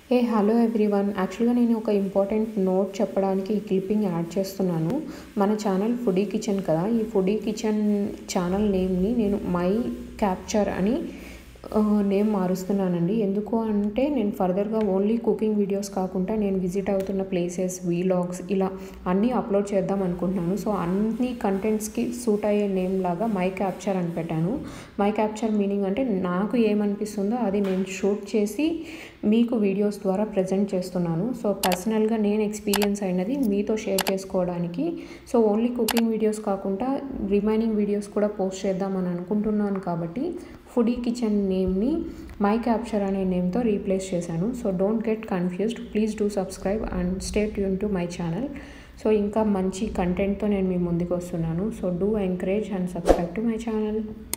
ఏ hello everyone యాక్చువల్గా నేను ఒక ఇంపార్టెంట్ నోట్ చెప్పడానికి ఈ క్లిప్పింగ్ యాడ్ చేస్తున్నాను మన ఛానల్ ఫుడీ కిచెన్ కదా ఈ ఫుడీ కిచెన్ ఛానల్ నేమ్ని నేను మై క్యాప్చర్ అని నేమ్ మారుస్తున్నానండి ఎందుకు అంటే నేను ఫర్దర్గా ఓన్లీ కుకింగ్ వీడియోస్ కాకుండా నేను విజిట్ అవుతున్న ప్లేసెస్ వీలాగ్స్ ఇలా అన్నీ అప్లోడ్ చేద్దాం అనుకుంటున్నాను సో అన్ని కంటెంట్స్కి సూట్ అయ్యే నేమ్ లాగా మై క్యాప్చర్ అని పెట్టాను మై క్యాప్చర్ మీనింగ్ అంటే నాకు ఏమనిపిస్తుందో అది నేను షూట్ చేసి మీకు వీడియోస్ ద్వారా ప్రజెంట్ చేస్తున్నాను సో పర్సనల్గా నేను ఎక్స్పీరియన్స్ అయినది మీతో షేర్ చేసుకోవడానికి సో ఓన్లీ కుకింగ్ వీడియోస్ కాకుండా రిమైనింగ్ వీడియోస్ కూడా పోస్ట్ చేద్దామని అనుకుంటున్నాను కాబట్టి ఫుడీ కిచెన్ నేమ్ని మై క్యాప్చర్ అనే నేమ్తో రీప్లేస్ చేశాను so don't get confused please do subscribe and stay tune to my channel so ఇంకా మంచి కంటెంట్తో నేను మీ ముందుకు వస్తున్నాను so do encourage and subscribe to my channel